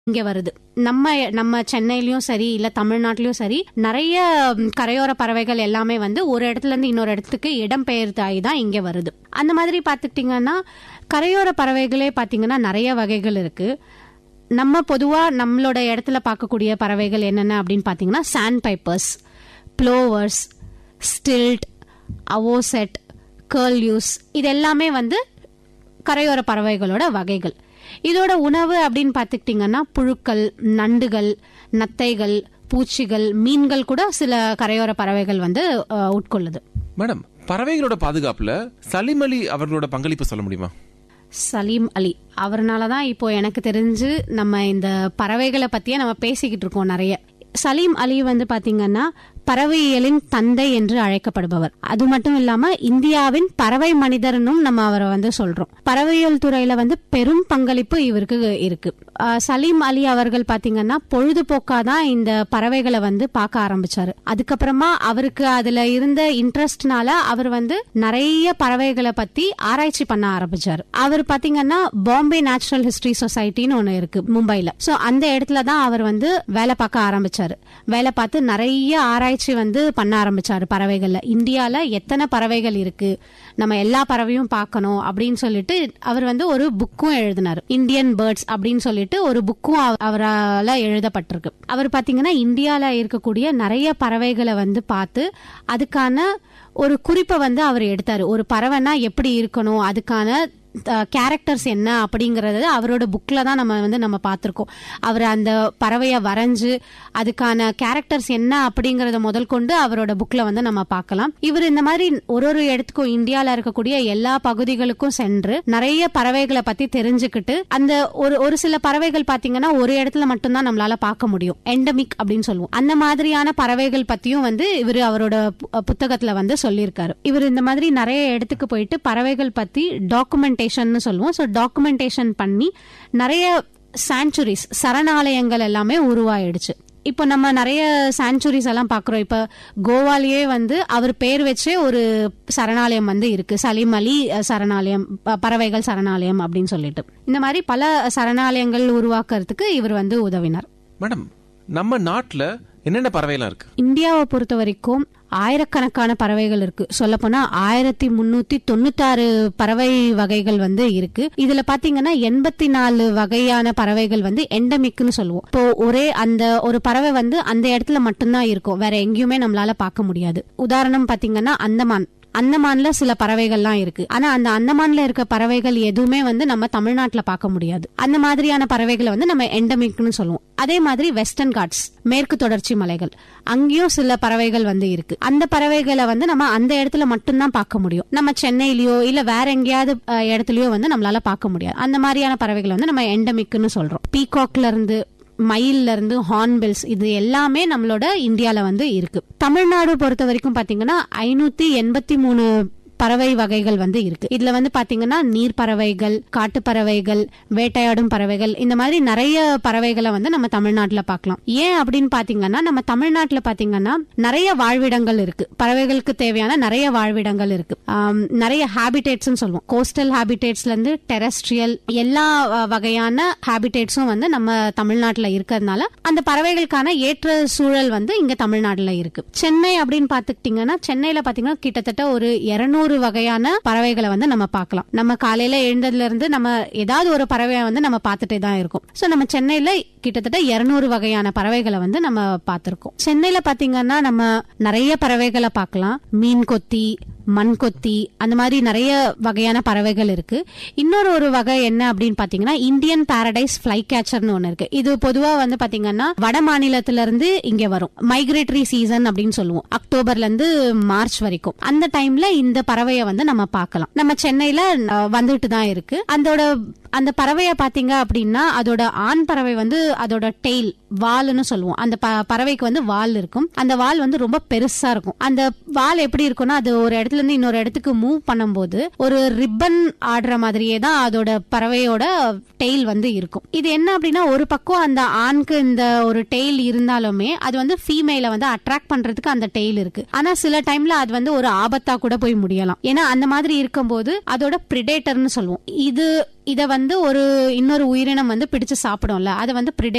இங்க வருது நம்ம நம்ம சென்னையிலயும் சரி இல்ல தமிழ்நாட்டிலயும் சரி நிறைய ம், கரையோர பறவைகள் எல்லாமே வந்து ஒரு இடத்துல இருந்து இன்னொரு இடத்துக்கு இடம்பெயர்ந்தாயி தான் இங்க வருது அந்த மாதிரி பாத்துக்கிட்டீங்கன்னா கரையோர பறவைகளே பாத்தீங்கன்னா நிறைய வகைகள் இருக்கு நம்ம பொதுவா நம்மளோட இடத்துல பார்க்கக்கூடிய பறவைகள் என்னென்ன அப்படின்னு பாத்தீங்கன்னா sandpipers plovers stilt avocet curlews இது எல்லாமே வந்து கரையோர பறவைகளோட வகைகள் இதோட உணவு அப்படின்னு பார்த்துக்கிட்டிங்கன்னா புழுக்கள் நண்டுகள் நத்தைகள் பூச்சிகள் மீன்கள் கூட சில கரையோர பறவைகள் வந்து அஹ், உட்கொள்ளுது மேடம் பறவைகளோட பாதுகாப்புல சலீம் அலி அவர்களோட பங்களிப்பு சொல்ல முடியுமா சலீம் அலி அவர்னால தான் இப்போ எனக்கு தெரிஞ்சு நம்ம இந்த பறவைகளை பத்தியே நம்ம பேசிக்கிட்டு இருக்கோம் நிறைய சலீம் அலி வந்து பாத்தீங்கன்னா பறவையியலின் தந்தை என்று அழைக்கப்படுபவர் அது மட்டும் இல்லாம இந்தியாவின் பறவை மனிதர்னும் நம்ம அவரை வந்து சொல்றோம் பறவையியல் துறையில வந்து பெரும் பங்களிப்பு இவருக்கு இருக்கு ஆஹ் சலீம் அலி அவர்கள் பாத்தீங்கன்னா பொழுதுபோக்காதான் இந்த பறவைகளை வந்து பார்க்க ஆரம்பிச்சாரு அதுக்கப்புறமா அவருக்கு அதுல இருந்த இன்ட்ரெஸ்ட்னால அவர் வந்து நிறைய பறவைகளை பத்தி ஆராய்ச்சி பண்ண ஆரம்பிச்சாரு அவர் பாத்தீங்கன்னா பாம்பே நேச்சுரல் ஹிஸ்டரி சொசைட்டின்னு ஒண்ணு இருக்கு மும்பைல சோ அந்த இடத்துல தான் அவர் வந்து வேலை பார்க்க ஆரம்பிச்சாரு வேலை பார்த்து நிறைய ஆராய்ச்சி வந்து பண்ண ஆரம்பிச்சாரு பறவைகள்ல இந்தியால எத்தனை பறவைகள் இருக்கு நம்ம எல்லா பறவையும் பார்க்கணும் அப்படின்னு சொல்லிட்டு அவர் வந்து ஒரு புக்கும் எழுதினார் இந்தியன் பேர்ட்ஸ் அப்படின்னு சொல்லிட்டு ஒரு புக்கும் அவரால் எழுதப்பட்டிருக்கு அவர் பாத்தீங்கன்னா இந்தியால இருக்கக்கூடிய நிறைய பறவைகளை வந்து பார்த்து அதுக்கான ஒரு குறிப்பை வந்து அவர் எடுத்தாரு ஒரு பறவைனா எப்படி இருக்கணும் அதுக்கான கேரக்டர்ஸ் என்ன அப்படிங்கறது அவரோட புக்ல தான் நம்ம வந்து நம்ம பார்த்திருக்கோம் அவர் அந்த பறவையை வரைஞ்சு அதுக்கான கேரக்டர்ஸ் என்ன அப்படிங்கறத முதல் கொண்டு அவரோட புக்ல வந்து நம்ம பார்க்கலாம் இவர் இந்த மாதிரி ஒரு ஒரு இடத்துக்கும் இந்தியால இருக்கக்கூடிய எல்லா பகுதிகளுக்கும் சென்று நிறைய பறவைகளை பத்தி தெரிஞ்சுக்கிட்டு அந்த ஒரு ஒரு சில பறவைகள் பாத்தீங்கன்னா ஒரு இடத்துல மட்டும்தான் நம்மளால பார்க்க முடியும் எண்டமிக் அப்படின்னு சொல்லுவோம் அந்த மாதிரியான பறவைகள் பத்தியும் வந்து இவர் அவரோட பு- புத்தகத்துல வந்து சொல்லியிருக்காரு இவர் இந்த மாதிரி நிறைய இடத்துக்கு போயிட்டு பறவைகள் பத்தி டாக்குமெண்டேஷன் சொல்லுவோம் ஸோ டாக்குமெண்டேஷன் பண்ணி நிறைய சான்ச்சுரிஸ் சரணாலயங்கள் எல்லாமே உருவாயிடுச்சு இப்போ நம்ம நிறைய சான்ச்சுரிஸ் எல்லாம் பாக்குறோம் இப்ப கோவாலேயே வந்து அவர் பேர் வச்சே ஒரு சரணாலயம் வந்து இருக்கு சலீம் அலி அஹ், சரணாலயம் ப- பறவைகள் சரணாலயம் அப்படின்னு சொல்லிட்டு இந்த மாதிரி பல சரணாலயங்கள் உருவாக்குறதுக்கு இவர் வந்து உதவினார் மேடம் நம்ம நாட்டுல என்னென்ன பறவைலாம் இருக்கு இந்தியாவை பொறுத்த வரைக்கும் ஆயிரக்கணக்கான பறவைகள் இருக்கு சொல்ல போனா ஆயிரத்தி முன்னூத்தி தொண்ணூத்தாறு பறவை வகைகள் வந்து இருக்கு இதுல பாத்தீங்கன்னா எண்பத்தி நாலு வகையான பறவைகள் வந்து எண்டமிக்னு சொல்லுவோம் இப்போ ஒரே அந்த ஒரு பறவை வந்து அந்த இடத்துல மட்டும்தான் இருக்கும் வேற எங்கேயுமே நம்மளால பார்க்க முடியாது உதாரணம் பாத்தீங்கன்னா அந்தமான் அந்தமான்ல சில பறவைகள்லாம் இருக்கு ஆனா அந்த அந்தமான்ல இருக்க பறவைகள் எதுவுமே வந்து நம்ம தமிழ்நாட்டுல பார்க்க முடியாது அந்த மாதிரியான பறவைகளை வந்து நம்ம எண்டமிக்னு சொல்லுவோம் அதே மாதிரி வெஸ்டர்ன் காட்ஸ் மேற்கு தொடர்ச்சி மலைகள் அங்கேயும் சில பறவைகள் வந்து இருக்கு அந்த பறவைகளை வந்து நம்ம அந்த இடத்துல மட்டும்தான் பார்க்க முடியும் நம்ம சென்னையிலயோ இல்ல வேற எங்கேயாவது அஹ், இடத்துலயோ வந்து நம்மளால பார்க்க முடியாது அந்த மாதிரியான பறவைகளை வந்து நம்ம எண்டமிக்னு சொல்றோம் பீகாக்ல இருந்து மயில்ல இருந்து ஹார்ன்பில்ஸ் இது எல்லாமே நம்மளோட இந்தியால வந்து இருக்கு தமிழ்நாடு பொறுத்த வரைக்கும் பாத்தீங்கன்னா ஐநூத்தி எண்பத்தி மூணு பறவை வகைகள் வந்து இருக்கு இதுல வந்து பாத்தீங்கன்னா நீர் பறவைகள் காட்டு பறவைகள் வேட்டையாடும் பறவைகள் இந்த மாதிரி நிறைய பறவைகளை வந்து நம்ம தமிழ்நாட்டுல பார்க்கலாம் ஏன் அப்படின்னு பாத்தீங்கன்னா நம்ம தமிழ்நாட்டுல பாத்தீங்கன்னா நிறைய வாழ்விடங்கள் இருக்கு பறவைகளுக்கு தேவையான நிறைய வாழ்விடங்கள் இருக்கு ஆம், நிறைய ஹாபிடேட்ஸ் சொல்லுவோம் கோஸ்டல் ஹாபிடேட்ஸ்ல இருந்து டெரஸ்ட்ரியல் எல்லா அஹ், வகையான ஹாபிடேட்ஸும் வந்து நம்ம தமிழ்நாட்டுல இருக்கிறதுனால அந்த பறவைகளுக்கான ஏற்ற சூழல் வந்து இங்க தமிழ்நாட்டுல இருக்கு சென்னை அப்படின்னு பாத்துக்கிட்டீங்கன்னா சென்னையில பாத்தீங்கன்னா கிட்டத்தட்ட ஒரு 200 வகையான பறவைகளை வந்து நம்ம பார்க்கலாம் நம்ம காலையில எழுந்ததுல இருந்து நம்ம ஏதாவது ஒரு பறவையை வந்து நம்ம பார்த்துட்டே தான் இருக்கோம் சோ நம்ம சென்னையில கிட்டத்தட்ட 200 வகையான பறவைகளை வந்து நம்ம பார்த்திருக்கோம் சென்னையில பாத்தீங்கன்னா நம்ம நிறைய பறவைகளை பார்க்கலாம் மீன் கொத்தி மண் கொத்தி அந்த மாதிரி நிறைய வகையான பறவைகள் இருக்கு இன்னொரு ஒரு வகை என்ன அப்படின்னு பாத்தீங்கன்னா இந்தியன் பாரடைஸ் ஃபிளை கேச்சர்னு ஒன்னு இருக்கு இது பொதுவா வந்து பாத்தீங்கன்னா வட மாநிலத்துல இருந்து இங்க வரும் மைக்ரேட்டரி சீசன் அப்படின்னு சொல்லுவோம் அக்டோபர்ல இருந்து மார்ச் வரைக்கும் அந்த டைம்ல இந்த பறவையை வந்து நம்ம பார்க்கலாம் நம்ம சென்னையில அஹ், வந்துட்டு தான் இருக்கு அதோட அந்த பறவையை பாத்தீங்க அப்படின்னா அதோட ஆண் பறவை வந்து அதோட டெய்ல் வால்னு சொல்லுவோம் அந்த ப- பறவைக்கு வந்து வால் இருக்கும் அந்த வால் வந்து ரொம்ப பெருசா இருக்கும் அந்த வால் எப்படி இருக்கும்னா அது ஒரு இடத்துல இருந்து இன்னொரு இடத்துக்கு மூவ் பண்ணும்போது ஒரு ரிப்பன் ஆடுற மாதிரியே தான் அதோட பறவையோட டெய்ல் வந்து இருக்கும் இது என்ன அப்படின்னா ஒரு பக்கம் அந்த ஆண்க்கு இந்த ஒரு டெய்ல் இருந்தாலுமே அது வந்து ஃபீமேல வந்து அட்ராக்ட் பண்றதுக்கு அந்த டெய்ல் இருக்கு ஆனா சில டைம்ல அது வந்து ஒரு ஆபத்தா கூட போய் முடியலாம் ஏன்னா அந்த மாதிரி இருக்கும்போது அதோட பிரிடேட்டர்னு சொல்லுவோம் இது இத வந்து ஒரு இன்னொரு உயிரினம் வந்து பிடிச்சு சாப்பிடும்ல அதை வந்து பிரிடே